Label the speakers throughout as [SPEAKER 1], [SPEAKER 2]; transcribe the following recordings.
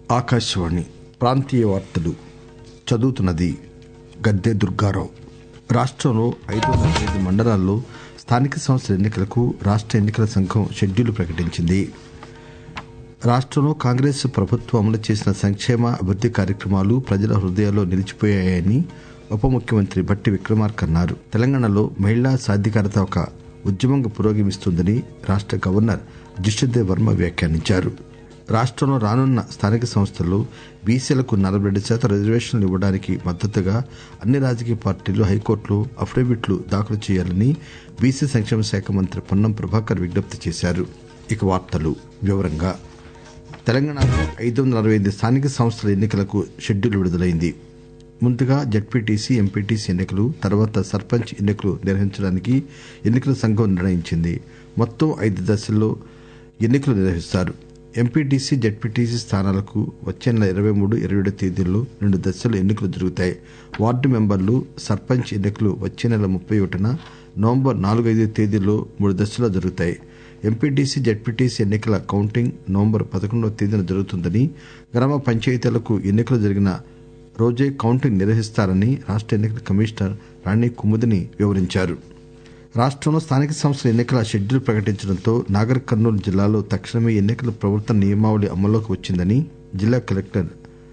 [SPEAKER 1] ఆకాశవాణి ప్రాంతీయ వార్తలు చదువుతున్నది గద్దె దుర్గారావు రాష్టంలో ఐదు వందల ఐదు మండలాల్లో స్థానిక సంస్థల ఎన్నికలకు రాష్ట ఎన్నికల సంఘం షెడ్యూల్ ప్రకటించింది రాష్టంలో కాంగ్రెస్ ప్రభుత్వం అమలు చేసిన సంక్షేమ అభివృద్ది కార్యక్రమాలు ప్రజల హృదయాల్లో నిలిచిపోయాయని ఉప ముఖ్యమంత్రి బట్టి విక్రమార్క అన్నారు తెలంగాణలో మహిళా సాధికారత ఒక ఉద్యమంగా పురోగమిస్తుందని రాష్ట గవర్నర్ జిష్ణుదేవ్ వర్మ వ్యాఖ్యానించారు రాష్టంలో రానున్న స్థానిక సంస్థల్లో బీసీలకు నలభై రెండు శాతం రిజర్వేషన్లు ఇవ్వడానికి మద్దతుగా అన్ని రాజకీయ పార్టీలు హైకోర్టులో అఫిడవిట్లు దాఖలు చేయాలని బీసీ సంక్షేమ శాఖ మంత్రి పొన్నం ప్రభాకర్ విజ్ఞప్తి చేశారు ఇక వార్తలు వివరంగా తెలంగాణలో ఐదు వందల అరవై ఐదు స్థానిక సంస్థల ఎన్నికలకు షెడ్యూల్ విడుదలైంది ముందుగా జడ్పీటీసీ ఎంపీటీసీ ఎన్నికలు తర్వాత సర్పంచ్ ఎన్నికలు నిర్వహించడానికి ఎన్నికల సంఘం నిర్ణయించింది మొత్తం ఐదు దశల్లో ఎన్నికలు నిర్వహిస్తారు ఎంపీటీసీ జడ్పీటీసీ స్థానాలకు వచ్చే నెల ఇరవై మూడు ఇరవై ఏడు తేదీల్లో రెండు దశల్లో ఎన్నికలు జరుగుతాయి వార్డు మెంబర్లు సర్పంచ్ ఎన్నికలు వచ్చే నెల ముప్పై ఒకటిన నవంబర్ నాలుగు ఐదు తేదీల్లో మూడు దశల్లో జరుగుతాయి ఎంపీటీసీ జడ్పీటీసీ ఎన్నికల కౌంటింగ్ నవంబర్ పదకొండవ తేదీన జరుగుతుందని గ్రామ పంచాయతీలకు ఎన్నికలు జరిగిన రోజే కౌంటింగ్ నిర్వహిస్తారని రాష్ట ఎన్నికల కమిషనర్ రాణి కుముదిని వివరించారు రాష్టంలో స్థానిక సంస్థల ఎన్నికల షెడ్యూల్ ప్రకటించడంతో నాగర్ కర్నూలు జిల్లాలో తక్షణమే ఎన్నికల ప్రవర్తన నియమావళి అమల్లోకి వచ్చిందని జిల్లా కలెక్టర్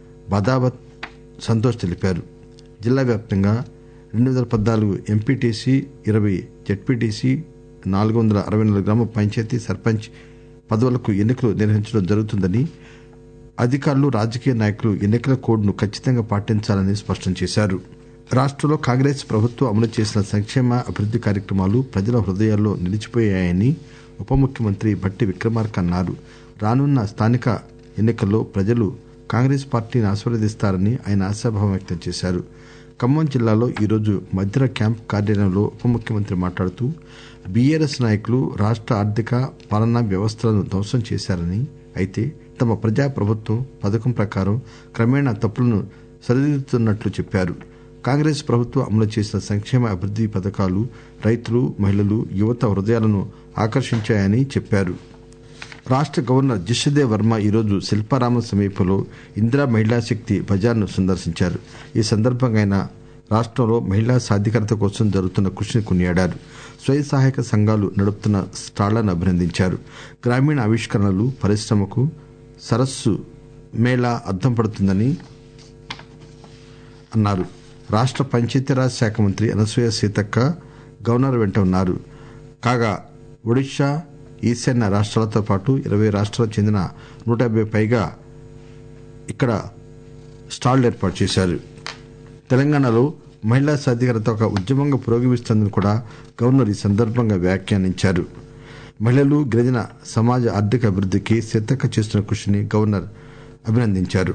[SPEAKER 1] బదావత్ సంతోష్ తెలిపారు జిల్లా వ్యాప్తంగా రెండు వందల పద్నాలుగు ఎంపీటీసీ ఇరవై జడ్పీటీసీ నాలుగు వందల అరవై నాలుగు గ్రామ పంచాయతీ సర్పంచ్ పదవులకు ఎన్నికలు నిర్వహించడం జరుగుతుందని అధికారులు రాజకీయ నాయకులు ఎన్నికల కోడ్ను ఖచ్చితంగా పాటించాలని స్పష్టం చేశారు రాష్టంలో కాంగ్రెస్ ప్రభుత్వం అమలు చేసిన సంక్షేమ అభివృద్ది కార్యక్రమాలు ప్రజల హృదయాల్లో నిలిచిపోయాయని ఉప ముఖ్యమంత్రి భట్టి విక్రమార్క అన్నారు రానున్న స్థానిక ఎన్నికల్లో ప్రజలు కాంగ్రెస్ పార్టీని ఆశీర్వదిస్తారని ఆయన ఆశాభావం వ్యక్తం చేశారు ఖమ్మం జిల్లాలో ఈరోజు మధ్యర క్యాంప్ కార్యాలయంలో ఉప ముఖ్యమంత్రి మాట్లాడుతూ బీఆర్ఎస్ నాయకులు రాష్ట ఆర్థిక పాలనా వ్యవస్థలను ధ్వంసం చేశారని అయితే తమ ప్రజా ప్రభుత్వం పథకం ప్రకారం క్రమేణా తప్పులను సరిదిద్దుతున్నట్లు చెప్పారు కాంగ్రెస్ ప్రభుత్వం అమలు చేసిన సంక్షేమ అభివృద్ది పథకాలు రైతులు మహిళలు యువత హృదయాలను ఆకర్షించాయని చెప్పారు రాష్ట గవర్నర్ జిష్ణుదేవ్ వర్మ ఈరోజు శిల్పారామం సమీపంలో ఇందిరా మహిళా శక్తి బజార్ను సందర్శించారు ఈ సందర్భంగా ఆయన రాష్టంలో మహిళా సాధికారత కోసం జరుగుతున్న కృషిని కొనియాడారు స్వయం సహాయక సంఘాలు నడుపుతున్న స్టాళ్లను అభినందించారు గ్రామీణ ఆవిష్కరణలు పరిశ్రమకు సరస్సు మేళా అద్దం పడుతుందని అన్నారు రాష్ట పంచాయతీరాజ్ శాఖ మంత్రి అనసూయ సీతక్క గవర్నర్ వెంట ఉన్నారు కాగా ఒడిశా ఈశాన్య రాష్ట్రాలతో పాటు ఇరవై రాష్ట్రాలకు చెందిన నూట యాభై పైగా ఇక్కడ స్టాళ్లు ఏర్పాటు చేశారు తెలంగాణలో మహిళా సాధికారత ఒక ఉద్యమంగా పురోగమిస్తోందని కూడా గవర్నర్ ఈ సందర్భంగా వ్యాఖ్యానించారు మహిళలు గిరిజన సమాజ ఆర్థిక అభివృద్దికి సీతక్క చేస్తున్న కృషిని గవర్నర్ అభినందించారు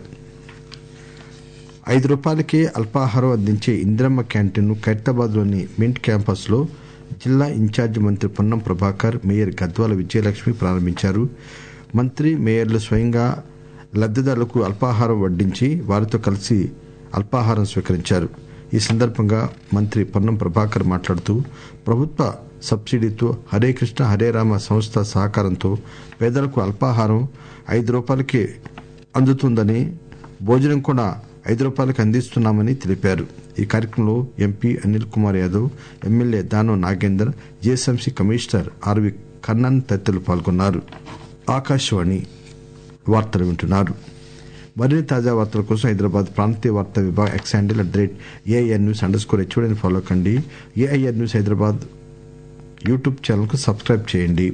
[SPEAKER 1] ఐదు రూపాయలకే అల్పాహారం అందించే ఇందిరమ్మ క్యాంటీన్ను ఖైరతాబాద్లోని మింట్ క్యాంపస్లో జిల్లా ఇన్ఛార్జి మంత్రి పొన్నం ప్రభాకర్ మేయర్ గద్వాల విజయలక్ష్మి ప్రారంభించారు మంత్రి మేయర్లు స్వయంగా లబ్దిదారులకు అల్పాహారం వడ్డించి వారితో కలిసి అల్పాహారం స్వీకరించారు ఈ సందర్భంగా మంత్రి పొన్నం ప్రభాకర్ మాట్లాడుతూ ప్రభుత్వ సబ్సిడీతో హరే కృష్ణ హరే రామ సంస్థ సహకారంతో పేదలకు అల్పాహారం ఐదు రూపాయలకే అందుతుందని భోజనం కూడా ఐదు రూపాయలకు అందిస్తున్నామని తెలిపారు ఈ కార్యక్రమంలో MP Anil Kumar Yadav MLA Danam Nagender GHMC commissioner RV Kannan తదితరులు పాల్గొన్నారు ఆకాశవాణి వార్తలు వింటున్నారు మరిన్ని తాజా వార్తల కోసం హైదరాబాద్ ప్రాంతీయ వార్తా విభాగం X handle at the rate AIR news underscore హెచ్ఓడిని ఫాలో కండి ఏఐఆర్ న్యూస్ హైదరాబాద్ యూట్యూబ్ ఛానల్కు సబ్స్క్రైబ్ చేయండి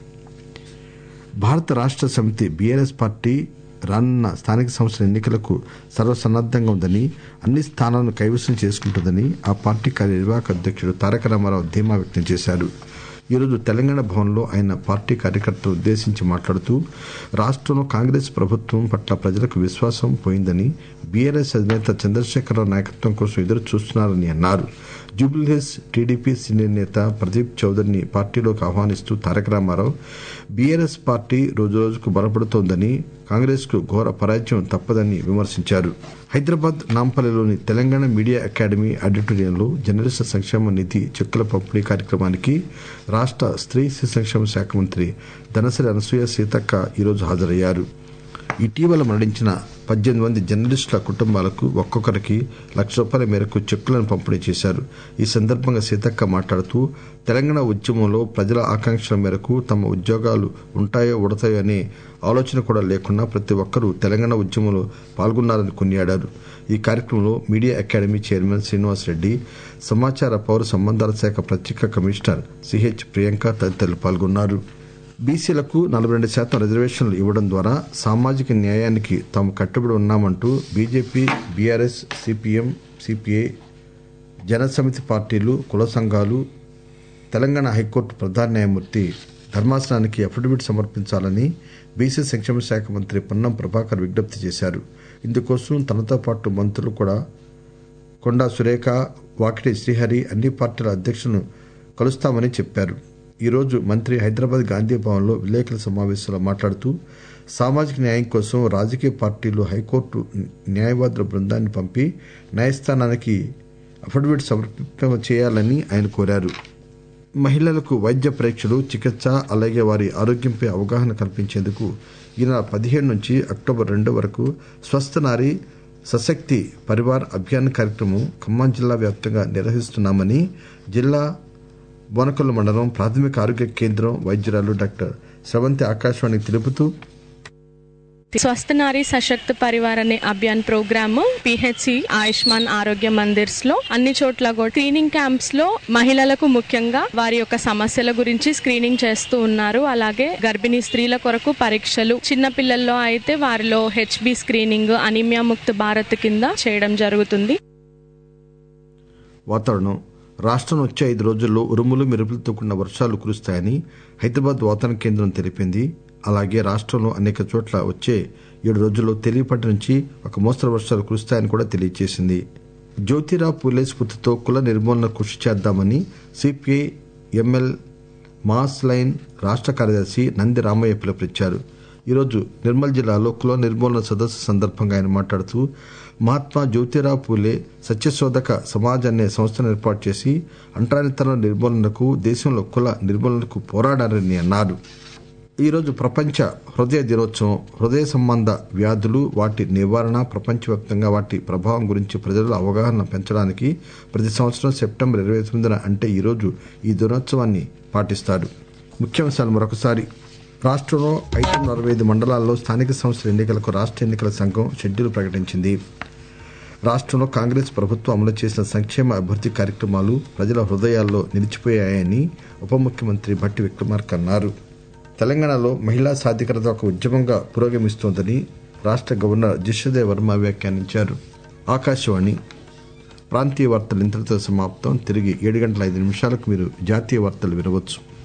[SPEAKER 1] భారత రాష్ట సమితి బీఆర్ఎస్ పార్టీ రానున్న స్థానిక సంస్థల ఎన్నికలకు సర్వసన్నద్దంగా ఉందని అన్ని స్థానాలను కైవసం చేసుకుంటుందని ఆ పార్టీ కార్యనిర్వాహక అధ్యక్షుడు తారక రామారావు ధీమా వ్యక్తం చేశారు ఈరోజు తెలంగాణ భవన్లో ఆయన పార్టీ కార్యకర్తలు ఉద్దేశించి మాట్లాడుతూ రాష్టంలో కాంగ్రెస్ ప్రభుత్వం పట్ల ప్రజలకు విశ్వాసం పోయిందని బీఆర్ఎస్ అధినేత చంద్రశేఖరరావు నాయకత్వం కోసం ఎదురు చూస్తున్నారని అన్నారు జూబ్లీహిల్స్ టీడీపీ సీనియర్ నేత ప్రదీప్ చౌదరిని పార్టీలోకి ఆహ్వానిస్తూ తారక రామారావు బీఆర్ఎస్ పార్టీ రోజురోజుకు బలపడుతోందని కాంగ్రెస్ కు ఘోర పరాజయం తప్పదని విమర్శించారు హైదరాబాద్ నాంపల్లిలోని తెలంగాణ మీడియా అకాడమీ ఆడిటోరియంలో జర్నలిస్టుల సంక్షేమ నిధి చెక్కుల పంపిణీ కార్యక్రమానికి రాష్ట స్త్రీ శిశు సంక్షేమ శాఖ మంత్రి ధనసరి అనసూయ సీతక్క ఈరోజు హాజరయ్యారు ఇటీవల మరణించిన పద్దెనిమిది మంది జర్నలిస్టుల కుటుంబాలకు ఒక్కొక్కరికి లక్ష రూపాయల మేరకు చెక్కులను పంపిణీ చేశారు ఈ సందర్భంగా సీతక్క మాట్లాడుతూ తెలంగాణ ఉద్యమంలో ప్రజల ఆకాంక్షల మేరకు తమ ఉద్యోగాలు ఉంటాయో ఉడతాయో అనే ఆలోచన కూడా లేకుండా ప్రతి ఒక్కరూ తెలంగాణ ఉద్యమంలో పాల్గొన్నారని కొనియాడారు ఈ కార్యక్రమంలో media academy chairman Srinivas Reddy సమాచార పౌర సంబంధాల శాఖ ప్రత్యేక కమిషనర్ సిహెచ్ ప్రియాంక తదితరులు పాల్గొన్నారు బీసీలకు నలభై రెండు శాతం రిజర్వేషన్లు ఇవ్వడం ద్వారా సామాజిక న్యాయానికి తాము కట్టుబడి ఉన్నామంటూ BJP BRS CPM CPI Janasamithi పార్టీలు కుల సంఘాలు తెలంగాణ హైకోర్టు ప్రధాన న్యాయమూర్తి ధర్మాసనానికి అఫిడవిట్ సమర్పించాలని బీసీ సంక్షేమ శాఖ మంత్రి పొన్నం ప్రభాకర్ విజ్ఞప్తి చేశారు ఇందుకోసం తనతో పాటు మంత్రులు కూడా కొండా సురేఖ వాకిటి శ్రీహరి అన్ని పార్టీల అధ్యక్షులను కలుస్తామని చెప్పారు ఈరోజు మంత్రి హైదరాబాద్ గాంధీ భవన్లో విలేకరుల సమావేశంలో మాట్లాడుతూ సామాజిక న్యాయం కోసం రాజకీయ పార్టీలు హైకోర్టు న్యాయవాదుల బృందాన్ని పంపి న్యాయస్థానానికి అఫిడవిట్ సమర్పింప చేయాలని ఆయన కోరారు మహిళలకు వైద్య పరీక్షలు చికిత్స అలాగే వారి ఆరోగ్యంపై అవగాహన కల్పించేందుకు ఈ నెల పదిహేడు నుంచి అక్టోబర్ రెండు వరకు స్వస్థ నారి సశక్తి పరివార్ అభియాన్ కార్యక్రమం ఖమ్మం జిల్లా వ్యాప్తంగా నిర్వహిస్తున్నామని జిల్లా బోనకల్లు మండలం ప్రాథమిక ఆరోగ్య కేంద్రం వైద్యురాలు డాక్టర్ స్రవంతి ఆకాశవాణికి తెలుపుతూ
[SPEAKER 2] స్వస్థ నారీ సశక్త పరివార్ అనే అభియాన్ ప్రోగ్రామ్ పిహెచ్సి ఆయుష్మాన్ ఆరోగ్య మందిర్స్ లో అన్ని చోట్ల కూడా స్క్రీనింగ్ క్యాంప్స్ లో మహిళలకు ముఖ్యంగా వారి యొక్క సమస్యల గురించి స్క్రీనింగ్ చేస్తూ ఉన్నారు అలాగే గర్భిణీ స్త్రీల కొరకు పరీక్షలు చిన్న పిల్లల్లో అయితే వారిలో హెచ్బి స్క్రీనింగ్ అనిమియా ముక్త భారత్ కింద చేయడం జరుగుతుంది
[SPEAKER 1] వాతావరణం రాష్ట్రం వచ్చే ఐదు రోజుల్లో ఉరుములు మెరుపులతో కూడిన వర్షాలు కురుస్తాయని హైదరాబాద్ వాతావరణ కేంద్రం తెలిపింది అలాగే రాష్ట్రంలో అనేక చోట్ల వచ్చే ఏడు రోజుల్లో తేలిపాటి నుంచి ఒక మోస్తరు వర్షాలు కురుస్తాయని కూడా తెలియజేసింది జ్యోతిరావు పూలే స్ఫూర్తితో కుల నిర్మూలన కృషి చేద్దామని సిపిఐ ఎంఎల్ మాస్ లైన్ రాష్ట్ర కార్యదర్శి నంది రామయ్య పిలుపునిచ్చారు ఈరోజు నిర్మల్ జిల్లాలో కుల నిర్మూలన సదస్సు సందర్భంగా ఆయన మాట్లాడుతూ మహాత్మా జ్యోతిరావు పూలే సత్యశోధక సమాజ్ అనే సంస్థను ఏర్పాటు చేసి అంటరానితనం నిర్మూలనకు దేశంలో కుల నిర్మూలనకు పోరాడారని అన్నారు ఈరోజు ప్రపంచ హృదయ దినోత్సవం హృదయ సంబంధ వ్యాధులు వాటి నివారణ ప్రపంచవ్యాప్తంగా వాటి ప్రభావం గురించి ప్రజల్లో అవగాహన పెంచడానికి ప్రతి సంవత్సరం సెప్టెంబర్ ఇరవై తొమ్మిదిన అంటే ఈరోజు ఈ దినోత్సవాన్ని పాటిస్తారు ముఖ్యాంశాలు మరొకసారి రాష్ట్రంలో ఐదు వందల అరవై ఐదు మండలాల్లో స్థానిక సంస్థల ఎన్నికలకు రాష్ట్ర ఎన్నికల సంఘం షెడ్యూల్ ప్రకటించింది రాష్ట్రంలో కాంగ్రెస్ ప్రభుత్వం అమలు చేసిన సంక్షేమ అభివృద్ది కార్యక్రమాలు ప్రజల హృదయాల్లో నిలిచిపోయాయని ఉప ముఖ్యమంత్రి భట్టి విక్రమార్క అన్నారు తెలంగాణలో మహిళా సాధికారత ఒక ఉద్యమంగా పురోగమిస్తోందని రాష్ట్ర గవర్నర్ జిష్ణుదేవ్ వర్మ వ్యాఖ్యానించారు ఆకాశవాణి ప్రాంతీయ వార్తలు ఇంతటితో సమాప్తం తిరిగి ఏడు గంటల ఐదు నిమిషాలకు మీరు జాతీయ వార్తలు వినవచ్చు